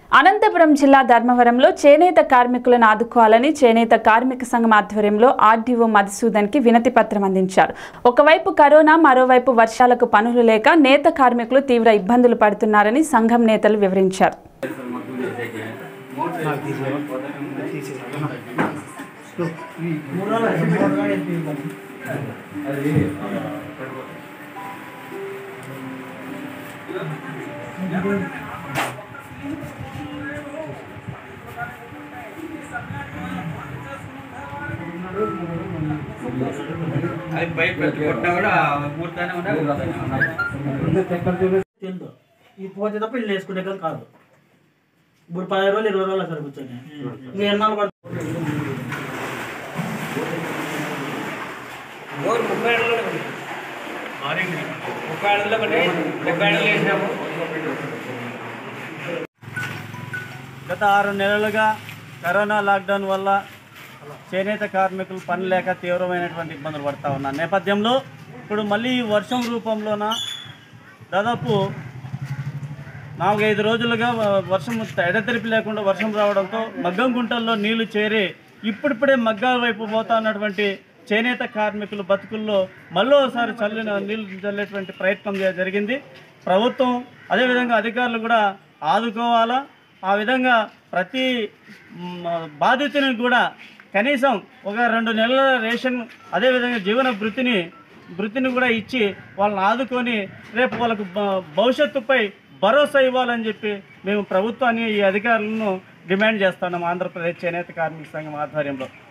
అనంతపురం జిల్లా ధర్మవరంలో చేనేత కార్మికులను ఆదుకోవాలని చేనేత కార్మిక సంఘం ఆధ్వర్యంలో ఆర్డీఓ మధుసూదన్కి వినతి పత్రం అందించారు ఒకవైపు కరోనా మరోవైపు వర్షాలకు పనులు లేక నేత కార్మికులు తీవ్ర ఇబ్బందులు పడుతున్నారని సంఘం నేతలు వివరించారు అది పైప్ పెట్టి కొట్టినా కూడా మూడుతానే ఉండాలి తెలియదు ఈ పోతే తప్ప ఇల్లు వేసుకునే కదా కాదు ఇప్పుడు పదిహేను రోజులు ఇరవై రోజులు అక్కడ కూర్చొని ఇంకా ఎన్నాళ్ళు పడుతుంది బోర్ ముప్పై ఏళ్ళలో ఉంది. ముప్పై ఏళ్ళలో ఒకటి డెబ్బై ఏళ్ళు వేసినాము గత ఆరు నెలలుగా కరోనా లాక్డౌన్ వల్ల చేనేత కార్మికులు పని లేక తీవ్రమైనటువంటి ఇబ్బందులు పడతా ఉన్న నేపథ్యంలో ఇప్పుడు మళ్ళీ ఈ వర్షం రూపంలోన దాదాపు నాలుగైదు రోజులుగా వ- వర్షం ఎడతెరిపి లేకుండా వర్షం రావడంతో మగ్గం గుంటల్లో నీళ్లు చేరి ఇప్పుడిప్పుడే మగ్గాల వైపు పోతా ఉన్నటువంటి చేనేత కార్మికుల బతుకుల్లో మళ్ళీ ఒకసారి చల్లిన నీళ్లు చల్లేటువంటి ప్రయత్నం జ- జరిగింది ప్రభుత్వం అదేవిధంగా అధికారులు కూడా ఆదుకోవాలా ఆ విధంగా ప్రతి మ్, బాధితునికి కూడా కనీసం ఒక రెండు నెలల రేషన్ అదేవిధంగా జీవన భృతిని వృత్తిని కూడా ఇచ్చి వాళ్ళని ఆదుకొని రేపు వాళ్ళకు భ- భవిష్యత్తుపై భరోసా ఇవ్వాలని చెప్పి మేము ప్రభుత్వాన్ని ఈ అధికారులను డిమాండ్ చేస్తున్నాం ఆంధ్రప్రదేశ్ చేనేత కార్మిక సంఘం ఆధ్వర్యంలో